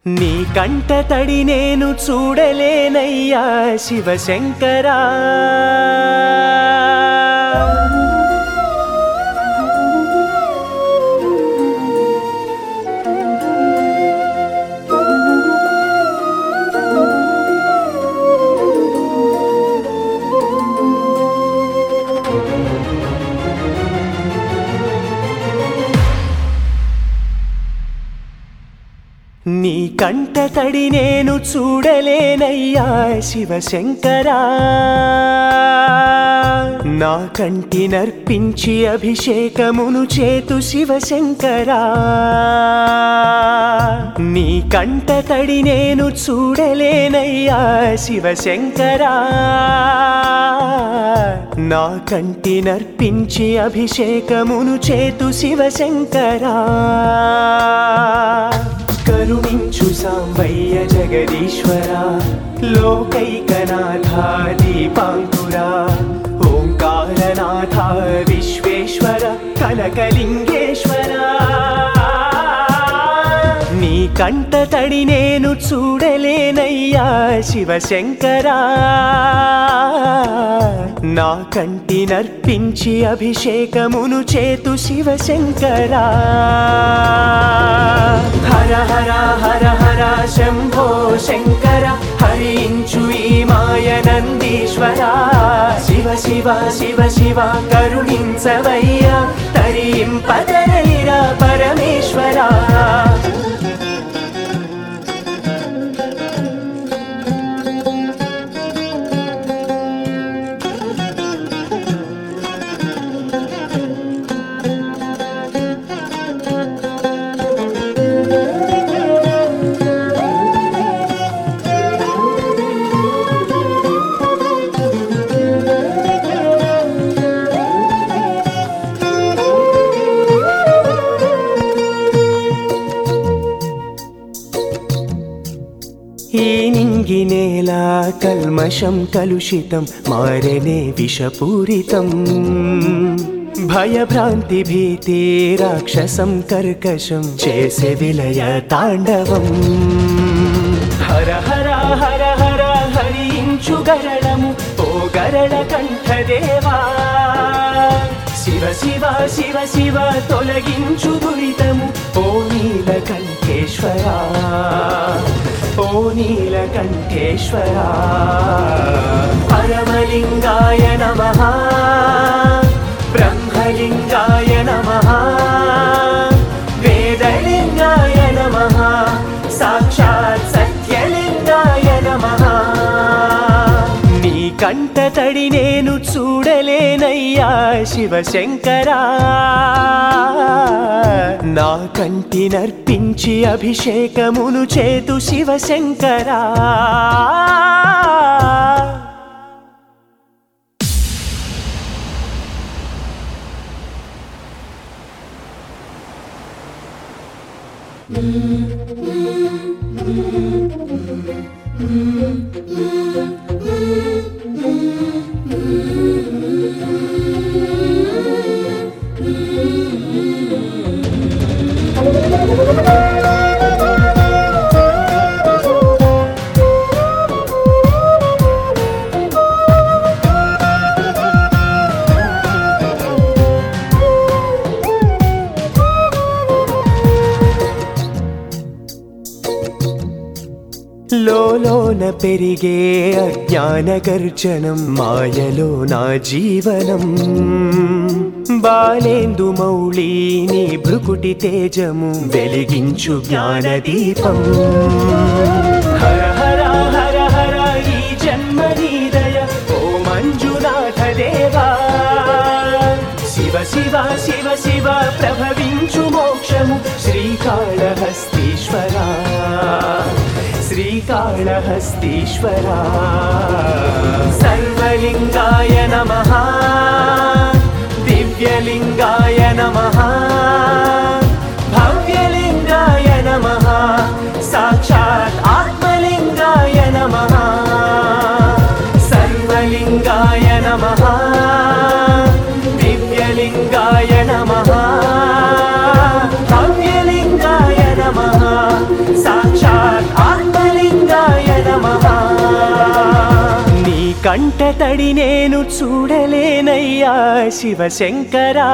నీ కంట తడి నేను చూడలేనయ్యా శివశంకరా నీ కంట తడి నేను చూడలేనయ్యా శివశంకరా నా కంటి నర్పించి అభిషేకమును చేతు శివశంకరా నీ కంట తడి నేను చూడలేనయ్యా శివశంకరా నా కంటి నర్పించి అభిషేకమును చేతు శివశంకరా కరుణించు సాంబయ్య జగదీశ్వర లోకైకనాథ దీపాంకురా ఓంకారనాథ విశ్వేశ్వర కనకలింగేశ్వర నీ కంట తడి నేను చూడలేనయ్యా శివశంకరా నా కంటి నర్పించి అభిషేకమును చేతు శివశంకరా హర హర హర హర శంభో శంకర హరించు ఈ మాయ నందీశ్వర శివ శివ శివ శివ కరుణించవయ్యా తరింపదరలిరా పరమేశ్వరా ఈ నింగి నేల కల్మషం కలుషితం మారనే విషపూరితం భయభ్రాంతి భీతి రాక్షసం కర్కశం చేసే విలయ తాండవం హర హర హర హర హరించు గరళము ఓ గరళ కంఠదేవా శివ శివ శివ శివ తొలగించు దురితము ఓ నీలకంఠేశ్వరా ఓ నీలకంఠేశ్వరా పరమలింగాయ నమః బ్రహ్మలింగాయ నమః వేదలింగాయ నమః సాక్షాత్ సత్యలింగాయ నమః నీ కంట తడి నేను చూడలేనయ్యా శివశంకరా నా కంటి నర్పించి అభిషేకమును చేతు శివశంకరా లోలోన పెరిగే అజ్ఞాన గర్జనం మాయలో నా జీవనం బాలేందు మౌళి నీ భృకుటి తేజము వెలిగించు జ్ఞాన దీపం హర హర హర హర ఈ జన్మ నీదయ ఓ మంజునాథ దేవా శివ శివ శివ శివ ప్రభవించు మోక్షము శ్రీకాళహస్తీశ్వరా శ్రీకాళహస్తీశ్వరా సర్వలింగాయ నమః దివ్యలింగాయ నమః భవ్యలింగాయ నమః సాక్షాత్ ఆత్మలింగాయ నమః సర్వలింగాయ నమః దివ్యలింగాయ నమః భవ్యలింగాయ నమః సాక్షాత్ కంట తడి నేను చూడలేనయ్యా శివశంకరా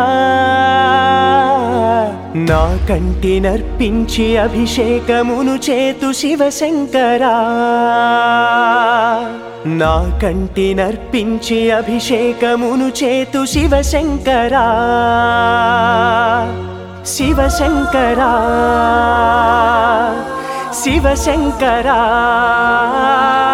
నా కంటి నర్పించి అభిషేకమును చేతు శివశంకరా నా కంటి నర్పించి అభిషేకమును చేతు శివశంకరా శివశంకరా శివశంకరా